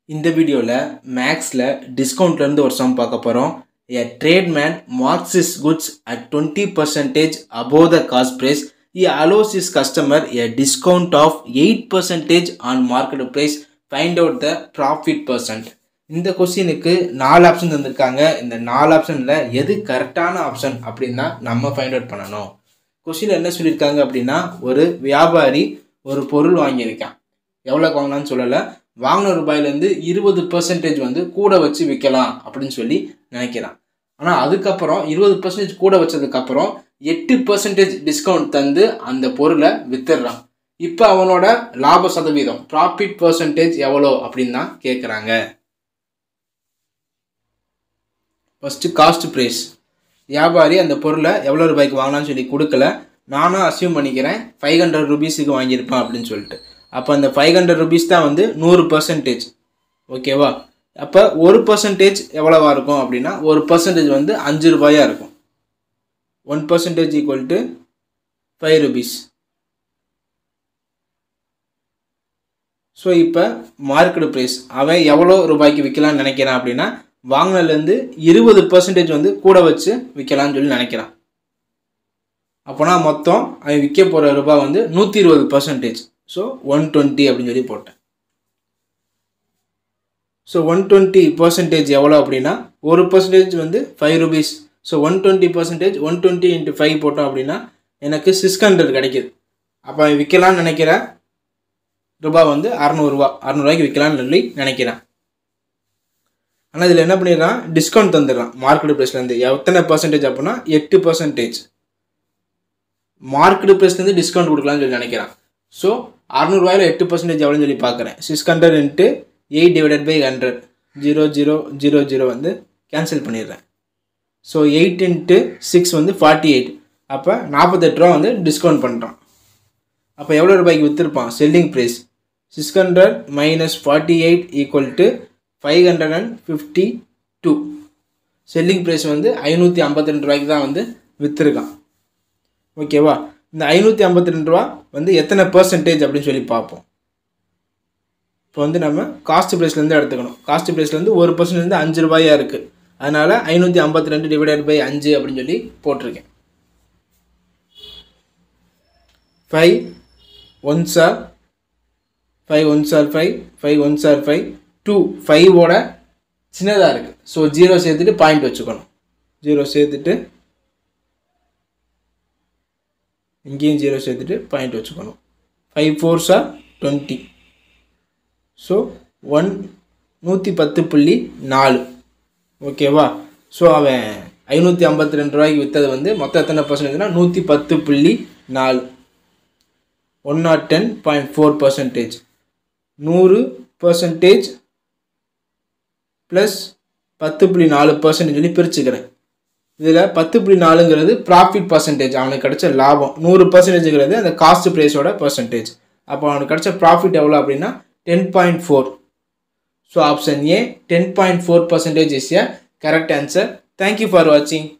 இந்த வீடியோவில் மேக்ஸில் டிஸ்கவுண்ட்லேருந்து ஒரு சம் பார்க்க போகிறோம் a tradesman marks his goods at twenty percentage above the cost price he allows his customer a discount of eight percentage on market price find out the profit percent இந்த கொஸ்டினுக்கு நாலு option தந்திருக்காங்க இந்த நாலு ஆப்ஷனில் எது கரெக்டான ஆப்ஷன் அப்படின்னா நம்ம ஃபைண்ட் அவுட் பண்ணணும் கொஸ்டின் என்ன சொல்லியிருக்காங்க அப்படின்னா ஒரு வியாபாரி ஒரு பொருள் வாங்கியிருக்கான் எவ்வளோக்கு வாங்கலாம்னு சொல்லலை வாங்கின ரூபாயிலேருந்து இருபது பர்சன்டேஜ் வந்து கூட வச்சு விற்கலாம் அப்படின்னு சொல்லி நினைக்கிறான் ஆனால் அதுக்கப்புறம் இருபது பர்சன்டேஜ் கூட வச்சதுக்கப்புறம் எட்டு பர்சன்டேஜ் டிஸ்கவுண்ட் தந்து அந்த பொருளை வித்துடுறான் இப்போ அவனோட லாப சதவீதம் ப்ராஃபிட் பர்சன்டேஜ் எவ்வளோ அப்படின்னு தான் கேட்குறாங்க ஃபஸ்ட்டு காஸ்ட் ப்ரைஸ் வியாபாரி அந்த பொருளை எவ்வளோ ரூபாய்க்கு வாங்கலாம்னு சொல்லி கொடுக்கல நானும் அசியூம் பண்ணிக்கிறேன் ஃபைவ் ஹண்ட்ரட் ருபீஸுக்கு வாங்கியிருப்பேன் அப்படின்னு சொல்லிட்டு அப்போ அந்த ஃபைவ் ஹண்ட்ரட் ருபீஸ் தான் வந்து நூறு பர்சன்டேஜ் ஓகேவா அப்போ ஒரு பர்சன்டேஜ் எவ்வளவா இருக்கும் அப்படின்னா ஒரு பர்சன்டேஜ் வந்து அஞ்சு ரூபாயாக இருக்கும் one percentage equal to five rupees so இப்போ மார்க்கெட் ப்ரைஸ் அவன் எவ்வளோ ரூபாய்க்கு விற்கலாம்னு நினைக்கிறான் அப்படின்னா வாங்கினதுலேருந்து இருபது பர்சன்டேஜ் வந்து கூட வச்சு விற்கலாம்னு சொல்லி நினைக்கிறான் அப்போனா மொத்தம் அவன் விற்க போகிற ரூபாய் வந்து நூற்றி இருபது பர்சன்டேஜ் ஸோ ஒன் டுவெண்ட்டி அப்படின்னு சொல்லி போட்டேன் ஸோ ஒன் டுவெண்ட்டி பர்சன்டேஜ் எவ்வளோ அப்படின்னா ஒரு பர்சன்டேஜ் வந்து five rupees so one twenty percentage one twenty into five போட்டோம் அப்படின்னா எனக்கு சிக்ஸ் ஹண்ட்ரட் கிடைக்கிது அப்போ விற்கலான்னு நினைக்கிற ரூபா வந்து அறநூறுவா அறநூறுவாய்க்கு விற்கலான்னு சொல்லி நினைக்கிறேன் ஆனால் இதில் என்ன பண்ணிடுறான் டிஸ்கவுண்ட் தந்துடுறான் மார்க்கெட் ப்ரைஸ்லேருந்து எத்தனை பர்சன்டேஜ் அப்படின்னா எட்டு பர்சன்டேஜ் மார்க்கெட் ப்ரைஸ்லேருந்து டிஸ்கவுண்ட் கொடுக்கலாம்னு சொல்லி நினைக்கிறான் ஸோ அறநூறுவாயில் எட்டு பர்சன்டேஜ் எவ்வளோன்னு சொல்லி பார்க்குறேன் six hundred into eight divided by hundred zero zero zero zero வந்து கேன்சல் பண்ணிடுறேன் ஸோ எயிட் இன்ட்டு சிக்ஸ் வந்து ஃபார்ட்டி எயிட் அப்போ நாற்பத்தெட்டு ரூபா வந்து டிஸ்கவுண்ட் பண்ணுறான் அப்போ எவ்வளோ ரூபாய்க்கு விற்றுருப்பான் selling price six hundred minus forty eight equal to five hundred and fifty two selling price வந்து ஐநூற்றி ஐம்பத்தி ரெண்டு ரூபாய்க்கு தான் வந்து விற்றுருக்கான் ஓகேவா இந்த ஐநூற்றி ஐம்பத்தி ரெண்டு ரூபா வந்து எத்தனை பர்சன்டேஜ் அப்படின்னு சொல்லி பார்ப்போம் இப்போ வந்து நம்ம காஸ்ட் ப்ரைஸ்லேருந்து எடுத்துக்கணும் காஸ்ட் ப்ரைஸ்லேருந்து ஒரு பர்சன்ட்லேருந்து அஞ்சு ரூபாயாக இருக்குது அதனால் ஐநூற்றி ஐம்பத்தி ரெண்டு டிவைடட் பை அஞ்சு அப்படின்னு சொல்லி போட்டிருக்கேன் five one sir five one sir five five one sir five two ஃபைவோட சின்னதாக இருக்குது ஸோ ஜீரோ சேர்த்துட்டு பாயிண்ட் வச்சுக்கணும் ஜீரோ சேர்த்துட்டு இங்கேயும் ஜீரோ சேர்த்துட்டு பாயிண்ட் வச்சுக்கணும் five four sir twenty so one நூற்றி பத்து புள்ளி நாலு ஓகேவா ஸோ அவன் ஐநூற்றி ஐம்பத்தி ரெண்டு ரூபாய்க்கு விற்றது வந்து மொத்தம் எத்தனை பர்சன்டேஜ்னா நூற்றி பத்து புள்ளி நாலு one not ten point four percentage நூறு பர்சன்டேஜ் ப்ளஸ் பத்து புள்ளி நாலு பர்சன்டேஜ் சொல்லி பிரிச்சுக்கிறேன் இதில் பத்து புள்ளி நாலுங்கிறது ப்ராஃபிட் பர்சன்டேஜ் அவனுக்கு கிடைச்ச லாபம் நூறு பர்சன்டேஜுங்கிறது அந்த காஸ்ட் ப்ரைஸோட பர்சன்டேஜ் அப்போ அவனுக்கு கிடைச்ச ப்ராஃபிட் எவ்வளோ அப்படின்னா ten point four so option A ten point four percentage is a correct answer thank you for வாட்சிங்